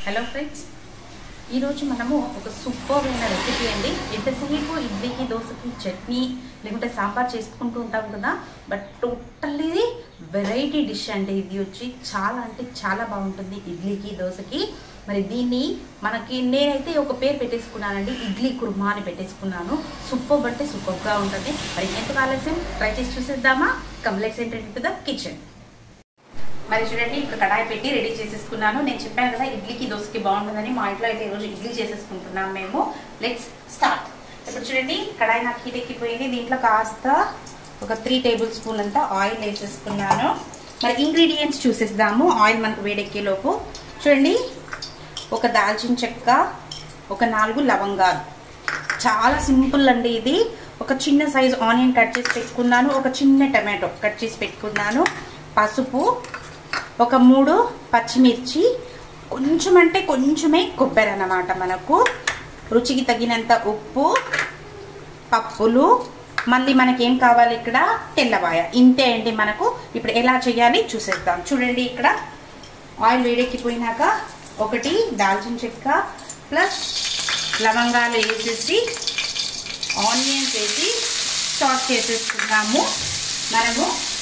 hello friends ఈరోజు మనము ఒక సూపర్ అయిన రెసిపీ అండి ఎంతసేపు ఇడ్లీకి దోశకి చట్నీ లేకుంటే సాంబార్ చేసుకుంటూ ఉంటాం కదా బట్ టోటల్లీ వెరైటీ డిష్ అండి ఇది వచ్చి చాలా అంటే చాలా బాగుంటుంది ఇడ్లీకి దోశకి మరి దీన్ని మనకి నేనైతే ఒక పేరు పెట్టేసుకున్నానండి ఇడ్లీ కుర్మా అని పెట్టేసుకున్నాను సూపర్ అంటే సూపర్గా ఉంటుంది మరి ఎంత ఆలస్యం ట్రై చేసి చూసేద్దామా కంప్లెక్స్ ఏంటంటే టు ద కిచెన్ మరి చూడండి ఇప్పుడు కడాయి పెట్టి రెడీ చేసేసుకున్నాను నేను చెప్పాను కదా ఇడ్లీకి దోశకి బాగుంటుందని మా ఇంట్లో అయితే ఈరోజు ఇడ్లీ చేసేసుకుంటున్నాం మేము లెట్స్ స్టార్ట్ ఇప్పుడు చూడండి కడాయి నాకు హీట్ ఎక్కిపోయింది దీంట్లో కాస్త ఒక త్రీ టేబుల్ స్పూన్ అంతా ఆయిల్ వేసేసుకున్నాను మరి ఇంగ్రీడియంట్స్ చూసేద్దాము ఆయిల్ మనకు వేడెక్కేలోపు చూడండి ఒక దాల్చిన చెక్క ఒక నాలుగు లవంగాలు చాలా సింపుల్ అండి ఇది ఒక చిన్న సైజ్ ఆనియన్ కట్ చేసి పెట్టుకున్నాను ఒక చిన్న టమాటో కట్ చేసి పెట్టుకున్నాను పసుపు ఒక మూడు పచ్చిమిర్చి కొంచెం అంటే కొంచెమే కొబ్బరి అన్నమాట మనకు రుచికి తగినంత ఉప్పు పప్పులు మళ్ళీ మనకేం కావాలి ఇక్కడ తెల్లవాయ ఇంతే అండి మనకు ఇప్పుడు ఎలా చేయాలి చూసేద్దాం చూడండి ఇక్కడ ఆయిల్ వేడెక్కిపోయినాక ఒకటి దాల్చిన చెక్క ప్లస్ లవంగాలు వేసేసి ఆనియన్స్ వేసి చాట్ చేసేసుకున్నాము మనము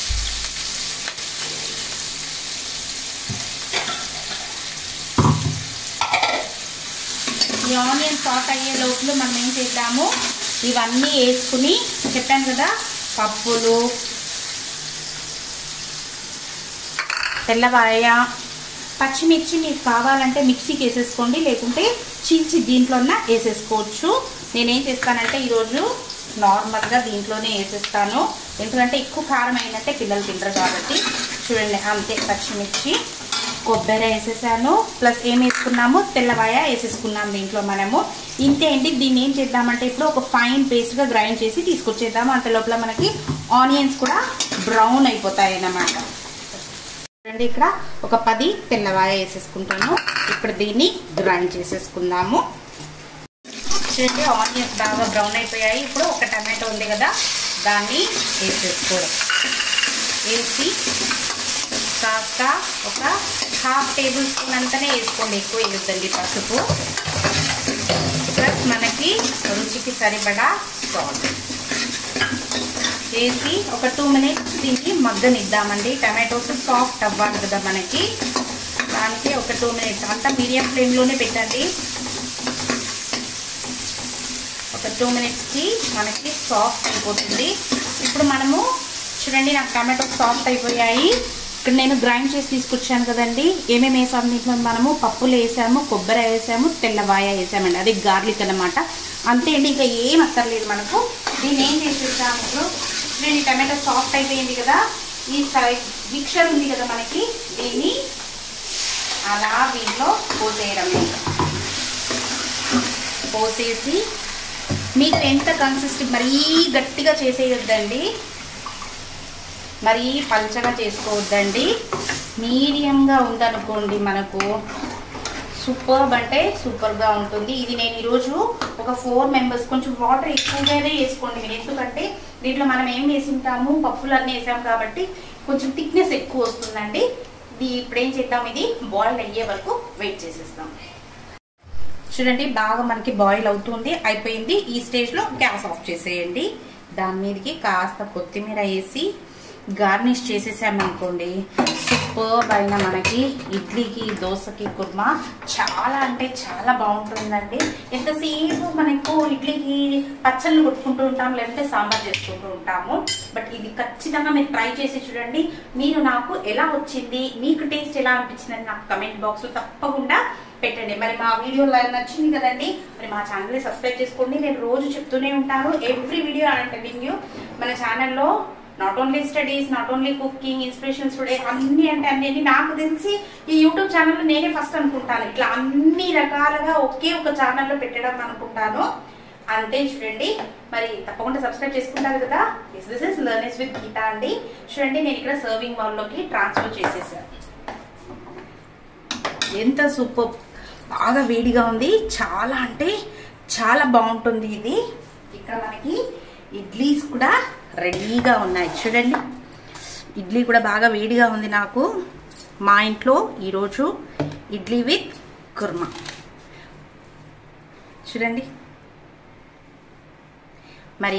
ఈ ఆనియన్ సాట్ అయ్యే లోపల మనం ఏం చేద్దాము ఇవన్నీ వేసుకుని చెప్పాను కదా పప్పులు తెల్లవాయ పచ్చిమిర్చి మీకు కావాలంటే మిక్సీకి వేసేసుకోండి లేకుంటే చీల్చి దీంట్లోన వేసేసుకోవచ్చు నేనేం చేస్తానంటే ఈరోజు నార్మల్గా దీంట్లోనే వేసేస్తాను ఎందుకంటే ఎక్కువ కారం అయినట్టే పిల్లలు తింటారు కాబట్టి చూడండి అంతే పచ్చిమిర్చి కొబ్బరి వేసేసాను ప్లస్ ఏం వేసుకున్నాము తెల్లవాయ వేసేసుకున్నాం దీంట్లో మనము ఇంతే అండి దీన్ని ఏం చేద్దామంటే ఇప్పుడు ఒక ఫైన్ పేస్ట్గా గ్రైండ్ చేసి తీసుకొచ్చేద్దాము అంత లోపల మనకి ఆనియన్స్ కూడా బ్రౌన్ అయిపోతాయి అన్నమాట చూడండి ఇక్కడ ఒక పది తెల్లవాయ వేసేసుకుంటాను ఇప్పుడు దీన్ని గ్రైండ్ చేసేసుకుందాము చూడండి ఆనియన్స్ బాగా బ్రౌన్ అయిపోయాయి ఇప్పుడు ఒక టమాటో ఉంది కదా దాన్ని వేసేసుకోవడం వేసి కాస్త ఒక హాఫ్ టేబుల్ స్పూన్ అంతనే వేసుకోండి ఎక్కువ వేయొద్దండి పసుపు ప్లస్ మనకి రుచికి సరిపడా సాల్ట్ వేసి ఒక టూ మినిట్స్ దీన్ని మగ్గనిద్దామండి టమాటోస్ సాఫ్ట్ అవ్వాలి కదా మనకి దానికి ఒక టూ మినిట్స్ అంతా మీడియం ఫ్లేమ్లోనే పెట్టండి ఒక టూ మినిట్స్కి మనకి సాఫ్ట్ అయిపోతుంది ఇప్పుడు మనము చూడండి నాకు టమాటో సాఫ్ట్ అయిపోయాయి ఇక్కడ నేను గ్రైండ్ చేసి తీసుకొచ్చాను కదండి ఏమేమి వేసాము దీంట్లో మనము పప్పులు వేసాము కొబ్బరి వేసాము తెల్లవాయ వేసామండి అది గార్లిక్ అనమాట అంతే అండి ఇంకా ఏం అక్కర్లేదు మనకు దీన్ని ఏం చేసేసాము ఇప్పుడు నేను టమాటో సాఫ్ట్ అయిపోయింది కదా ఈ మిక్చర్ ఉంది కదా మనకి దీన్ని అలా దీంట్లో పోసేయడమే పోసేసి మీకు ఎంత కన్సిస్టెంట్ మరీ గట్టిగా చేసేయొద్దండి మరీ పల్చగా చేసుకోవద్దండి మీడియంగా ఉందనుకోండి మనకు సూపర్బ్ అంటే సూపర్గా ఉంటుంది ఇది నేను ఈరోజు ఒక ఫోర్ మెంబర్స్ కొంచెం వాటర్ ఎక్కువగానే వేసుకోండి మీరు ఎందుకంటే దీంట్లో మనం ఏం వేసింటాము పప్పులు అన్నీ వేసాం కాబట్టి కొంచెం థిక్నెస్ ఎక్కువ వస్తుందండి ఇది ఇప్పుడు ఏం చేద్దాం ఇది బాయిల్ అయ్యే వరకు వెయిట్ చేసేస్తాం చూడండి బాగా మనకి బాయిల్ అవుతుంది అయిపోయింది ఈ స్టేజ్లో గ్యాస్ ఆఫ్ చేసేయండి దాని మీదకి కాస్త కొత్తిమీర వేసి గార్నిష్ చేసేసామనుకోండి సూపర్ అయిన మనకి ఇడ్లీకి దోశకి కుర్మా చాలా అంటే చాలా బాగుంటుందండి ఎంతసేపు మనకు ఇడ్లీకి పచ్చళ్ళు కొట్టుకుంటూ ఉంటాం లేదంటే సాంబార్ చేసుకుంటూ ఉంటాము బట్ ఇది ఖచ్చితంగా మీరు ట్రై చేసి చూడండి మీరు నాకు ఎలా వచ్చింది మీకు టేస్ట్ ఎలా అనిపించిందని నాకు కమెంట్ బాక్స్లో తప్పకుండా పెట్టండి మరి మా వీడియో నచ్చింది కదండి మరి మా ఛానల్ని సబ్స్క్రైబ్ చేసుకోండి నేను రోజు చెప్తూనే ఉంటాను every video I'm telling you మన ఛానల్లో not only studies not only cooking inspirations today అన్ని అంటే అన్ని నాకు తెలిసి ఈ యూట్యూబ్ ఛానల్లో నేనే ఫస్ట్ అనుకుంటాను ఇట్లా అన్ని రకాలుగా ఒకే ఒక ఛానల్లో పెట్టడం అనుకుంటాను అంతే చూడండి మరి తప్పకుండా సబ్స్క్రైబ్ చేసుకుంటారు కదా this is learners with Geetha అండి చూడండి నేను ఇక్కడ సర్వింగ్ బౌల్లోకి ట్రాన్స్ఫర్ చేసేసాను ఎంత సూపర్ బాగా వేడిగా ఉంది చాలా అంటే చాలా బాగుంటుంది ఇది ఇక్కడ మనకి ఇడ్లీస్ కూడా రెడీగా ఉన్నాయి చూడండి ఇడ్లీ కూడా బాగా వేడిగా ఉంది నాకు మా ఇంట్లో ఈరోజు ఇడ్లీ విత్ కుర్మా చూడండి మరి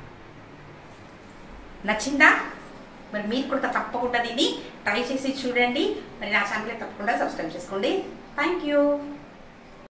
నచ్చిందా మరి మీరు కూడా తప్పకుండా దీన్ని ట్రై చేసి చూడండి మరి నా ఛానల్ తప్పకుండా సబ్స్క్రైబ్ చేసుకోండి థ్యాంక్ యూ